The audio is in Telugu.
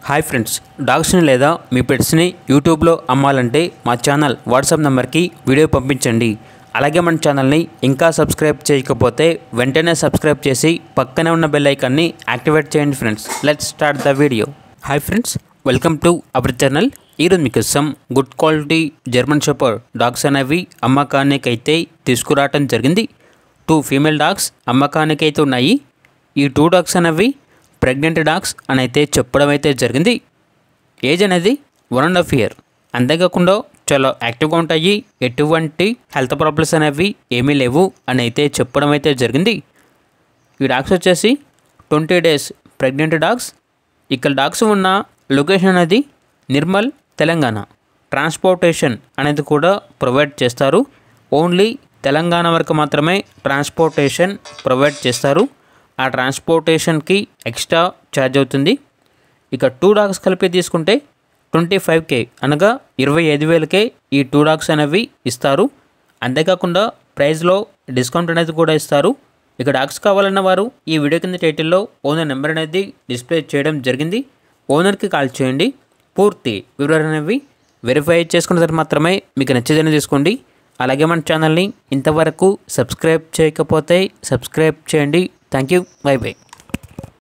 హాయ్ ఫ్రెండ్స్ డాగ్స్ని లేదా మీ పెట్స్ని యూట్యూబ్లో అమ్మాలంటే మా ఛానల్ వాట్సాప్ నెంబర్కి వీడియో పంపించండి అలాగే మన ఛానల్ని ఇంకా సబ్స్క్రైబ్ చేయకపోతే వెంటనే సబ్స్క్రైబ్ చేసి పక్కనే ఉన్న బెల్ ఐకాన్ని యాక్టివేట్ చేయండి friends let's start the video hi friends welcome to our channel ఈరోజు మీకు some good quality German shepherd dogs అనేవి అమ్మకానికి అయితే తీసుకురావటం జరిగింది టూ ఫీమేల్ డాగ్స్ అమ్మకానికి అయితే ఉన్నాయి ఈ టూ డాగ్స్ అనేవి ప్రెగ్నెంట్ డాగ్స్ అని అయితే చెప్పడం అయితే జరిగింది ఏజ్ అనేది వన్ అండ్ హాఫ్ ఇయర్ అంతేకాకుండా చాలా యాక్టివ్గా ఉంటాయి ఎటువంటి హెల్త్ ప్రాబ్లమ్స్ అనేవి ఏమీ లేవు అని అయితే చెప్పడం అయితే జరిగింది ఈ డాగ్స్ వచ్చేసి ట్వంటీ డేస్ ప్రెగ్నెంట్ డాగ్స్ ఇక్కడ డాగ్స్ ఉన్న లొకేషన్ అనేది నిర్మల్ తెలంగాణ ట్రాన్స్పోర్టేషన్ అనేది కూడా ప్రొవైడ్ చేస్తారు ఓన్లీ తెలంగాణ వరకు మాత్రమే ట్రాన్స్పోర్టేషన్ ప్రొవైడ్ చేస్తారు ఆ ట్రాన్స్పోర్టేషన్కి ఎక్స్ట్రా ఛార్జ్ అవుతుంది ఇక టూ డాగ్స్ కలిపి తీసుకుంటే ట్వంటీ ఫైవ్ కే అనగా ఇరవై ఐదు వేలకే ఈ టూ డాగ్స్ అనేవి ఇస్తారు అంతేకాకుండా ప్రైస్లో డిస్కౌంట్ అనేది కూడా ఇస్తారు ఇక డాగ్స్ కావాలన్న వారు ఈ వీడియో కింద టైటిల్లో ఓనర్ నెంబర్ అనేది డిస్ప్లే చేయడం జరిగింది ఓనర్కి కాల్ చేయండి పూర్తి వివరాలు అనేవి వెరిఫై చేసుకున్న తర్వాత మాత్రమే మీకు నచ్చేదని తీసుకోండి అలాగే మన ఛానల్ని ఇంతవరకు సబ్స్క్రైబ్ చేయకపోతే సబ్స్క్రైబ్ చేయండి థ్యాంక్ యూ బై బై